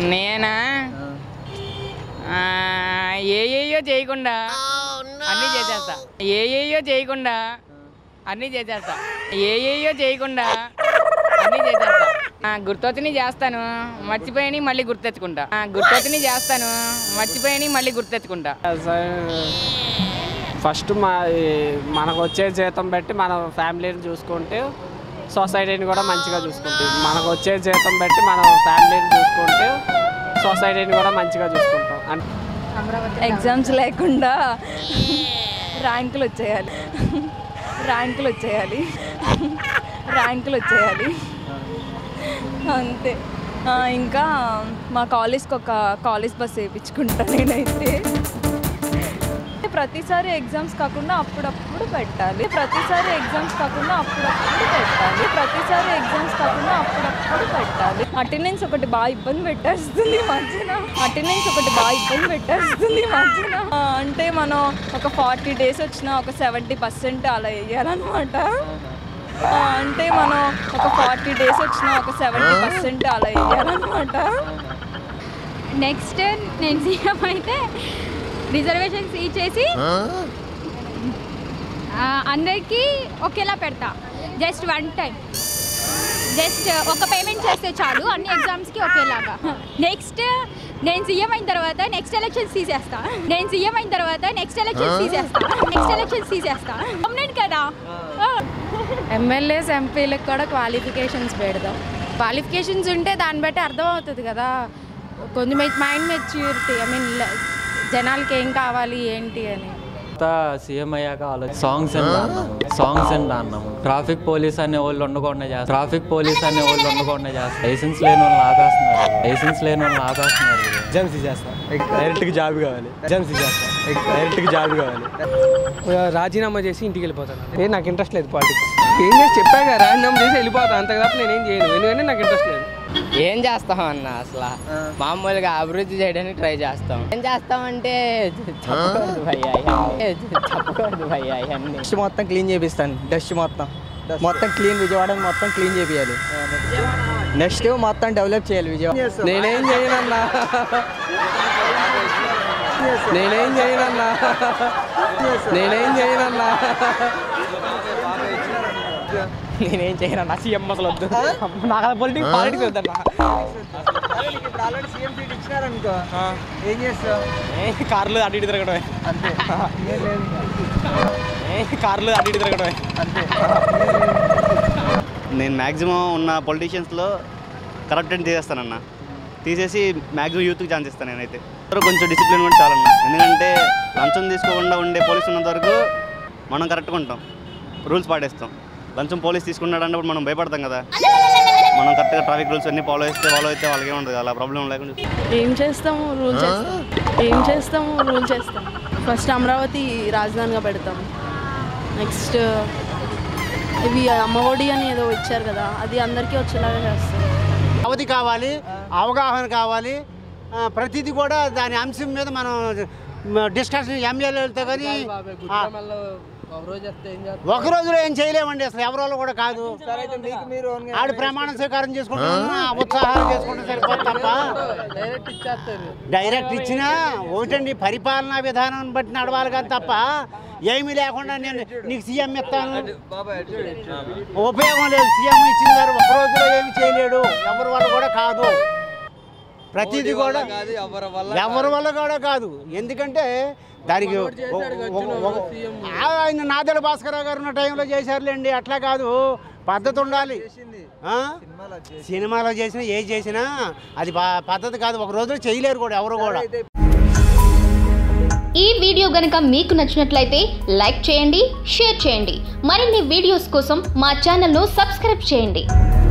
నేనా ఆ, ఏయేయో చేయకుండా అన్నీ చేసేస్తా ఏయేయో చేయకుండా అన్నీ చేసేస్తా ఏయేయో చేయకుండా అన్నీ చేసేస్తా ఆ, గుర్తొచ్చినవి చేస్తాను మర్చిపోయి మళ్ళీ గుర్తెచ్చుకుంటా ఆ, గుర్తొచ్చినవి చేస్తాను మర్చిపోయి మళ్ళీ గుర్తెచ్చుకుంటా ఫస్ట్ మా ఈ మనకు వచ్చే జీతం బట్టి మన ఫ్యామిలీని చూసుకుంటే సొసైటీని కూడా మంచిగా చూసుకుంటాం మనకు వచ్చే జీతం బట్టి మన ఫ్యామిలీని చూసుకుంటే సొసైటీని కూడా మంచిగా చూసుకుంటాం అంటే ఎగ్జామ్స్ లేకుండా ర్యాంకులు వచ్చేయాలి ర్యాంకులు వచ్చేయాలి ర్యాంకులు వచ్చేయాలి అంతే ఆ, ఇంకా మా కాలేజ్కి ఒక కాలేజ్ బస్ వేయించుకుంటా నేనైతే ప్రతిసారి ఎగ్జామ్స్ కాకుండా అప్పుడప్పుడు పెట్టాలి ప్రతిసారి ఎగ్జామ్స్ కాకుండా అప్పుడప్పుడు పెట్టాలి ప్రతిసారి ఎగ్జామ్స్ కాకుండా అప్పుడప్పుడు పెట్టాలి అటెండెన్స్ ఒకటి బాగా ఇబ్బంది పెట్టేస్తుంది ఈ మధ్యన అటెండెన్స్ ఒకటి బాగా ఇబ్బంది పెట్టేస్తుంది ఈ మధ్యన ఆ, అంటే మనం ఒక ఫార్టీ డేస్ వచ్చినా ఒక సెవెంటీ పర్సెంట్ అలా వేయాలన్నమాట ఆ, అంటే మనం ఒక ఫార్టీ డేస్ వచ్చినా ఒక సెవెంటీ పర్సెంట్ అలా వేయాలన్నమాట నెక్స్ట్ నేను సీఎం అయితే రిజర్వేషన్స్ ఇచ్చేసి ఆ, అందరికీ ఒకేలా పెడతా జస్ట్ వన్ టైం జస్ట్ ఒక పేమెంట్ చేస్తే చాలు అన్ని ఎగ్జామ్స్కి ఒకేలాగా నెక్స్ట్ నేను సీఎం అయిన తర్వాత నెక్స్ట్ ఎలక్షన్స్ తీసేస్తా నేను సీఎం అయిన తర్వాత నెక్స్ట్ ఎలక్షన్స్ తీసేస్తా నెక్స్ట్ ఎలక్షన్స్ తీసేస్తా పర్మనెంట్ కదా ఆ. ఎమ్మెల్యేస్ ఎంపీలకు కూడా క్వాలిఫికేషన్స్ పెడదాం క్వాలిఫికేషన్స్ ఉంటే దాన్ని బట్టి అర్థమవుతుంది కదా కొంచెం మైండ్ మెచ్యూరిటీ ఐ మీన్ జనాలకి ఏం కావాలి ఏంటి అని సీఎం అయ్యాక ఆలోచి సాంగ్స్ అండ్ అన్నాము సాంగ్స్ అండ్ అన్నాము ట్రాఫిక్ పోలీస్ అనే వాళ్ళు ఉండకుండా చేస్తారు ట్రాఫిక్ పోలీస్ అనే వాళ్ళు ఉండకుండా చేస్తారు లైసెన్స్ లేని వాళ్ళని ఆపేస్తున్నారు లైసెన్స్ లేని వాళ్ళని ఆపేస్తున్నారు ఎగ్జామ్స్ చేస్తా డైరెక్ట్గా జాబ్ కావాలి ఎగ్జామ్స్ చేస్తా డైరెక్ట్గా జాబ్ కావాలి రాజీనామా చేసి ఇంటికి వెళ్ళిపోతాను ఏ నాకు ఇంట్రెస్ట్ లేదు పాలిటిక్స్ ఏం చేసి చెప్పాక రాజీనామా చేసి వెళ్ళిపోతాను అంత తప్ప నేనేం చేయను ఎందుకంటే నాకు ఇంట్రెస్ట్ లేదు ఏం చేస్తాం అన్న అసలు మామూలుగా అభివృద్ధి చేయడానికి ట్రై చేస్తాం ఏం చేస్తామంటే చెప్పకూడదు భయ్యా ఇవన్నీ. చెప్పకూడదు భయ్యా ఇవన్నీ డస్ట్ మొత్తం క్లీన్ చేపిస్తాను డస్ట్ మొత్తం మొత్తం క్లీన్ విజయవాడ మొత్తం క్లీన్ చేపియాలి నెక్స్ట్ మొత్తం డెవలప్ చేయాలి విజయవాడ నేనేం చేయనన్నా నేనేం చేయనన్నా నేనేం చేయనన్నా నేనేం చేయను నా సీఎం అసలు వద్దు నాకు పొలిటిక్స్ పాలిటిక్స్ వద్దన్నా ఆల్రెడీ సీఎం సీట్ ఇచ్చినారనుకో ఏం చేస్తావు ఏ కార్లు అటు ఇటు తిరగడమే అంతే ఏం లేదు. ఏ కార్లు అటు ఇటు తిరగడమే నేను మ్యాక్సిమం ఉన్న పొలిటీషియన్స్లో కరప్టెడ్ తీసేస్తానన్న తీసేసి మ్యాక్సిమం యూత్కి ఛాన్స్ ఇస్తాను నేనైతే అందరూ కొంచెం డిసిప్లిన్ కూడా చాలన్న ఎందుకంటే లంచం తీసుకోకుండా ఉండే పోలీసు ఉన్నంత వరకు మనం కరెక్ట్గా ఉంటాం రూల్స్ పాటిస్తాం లంచం పోలీస్ తీసుకున్నాడంటే అప్పుడు మనం భయపడతాం కదా మనం కరెక్ట్గా ట్రాఫిక్ రూల్స్ అన్ని ఫాలో చేస్తే ఫాలో అయితే వాళ్ళకి ఏముంటుంది అలా ప్రాబ్లం లేకుండా ఏం చేస్తాము రూల్ చేస్తాం ఏం చేస్తాము రూల్ చేస్తాం ఫస్ట్ అమరావతి రాజధానిగా పెడతాం నెక్స్ట్ ఇవి అమ్మఒడి అని ఏదో ఇచ్చారు కదా అది అందరికీ వచ్చేలాగా చేస్తాం అవధి కావాలి అవగాహన కావాలి ఆ, ప్రతిదీ కూడా దాని అంశం మీద మనం డిస్కషన్ ఎమ్మెల్యేలతో కానీ ఆ, ఒక రోజులో ఏం చేయలేమండి అసలు ఎవరి వాళ్ళు కూడా కాదు మీకు మీరు own గా ఆడు ప్రమాణ స్వీకారం చేసుకుంటాం ఉత్సాహాలు చేసుకుంటే సరిపోదు తప్ప డైరెక్ట్ ఇచ్చినా ఒకటండి పరిపాలనా విధానం బట్టి నడవాలి కానీ తప్ప ఏమీ లేకుండా నేను నీకు సీఎం ఇస్తాను ఉపయోగం లేదు సీఎం ఇచ్చిన గారు ఒక రోజులో ఏమి చేయలేడు ఎవరి వల్ల కూడా కాదు ప్రతిదీ కూడా ఎవరి వల్ల కూడా కాదు ఎందుకంటే దానికి ఒక- ఒక- ఆ, ఆయన నాదెల భాస్కరరావు గారు ఉన్న టైంలో చేశారులేండి అట్లా కాదు పద్ధతి ఉండాలి ఆ? సినిమాలో చేసినా ఏ చేసినా అది ప- పద్ధతి కాదు ఒక రోజులో చేయలేరు కూడా ఎవరు కూడా ఈ వీడియో గనుక మీకు నచ్చినట్లయితే లైక్ చేయండి షేర్ చేయండి మరిన్ని వీడియోస్ కోసం మా ఛానల్ను సబ్స్క్రైబ్ చేయండి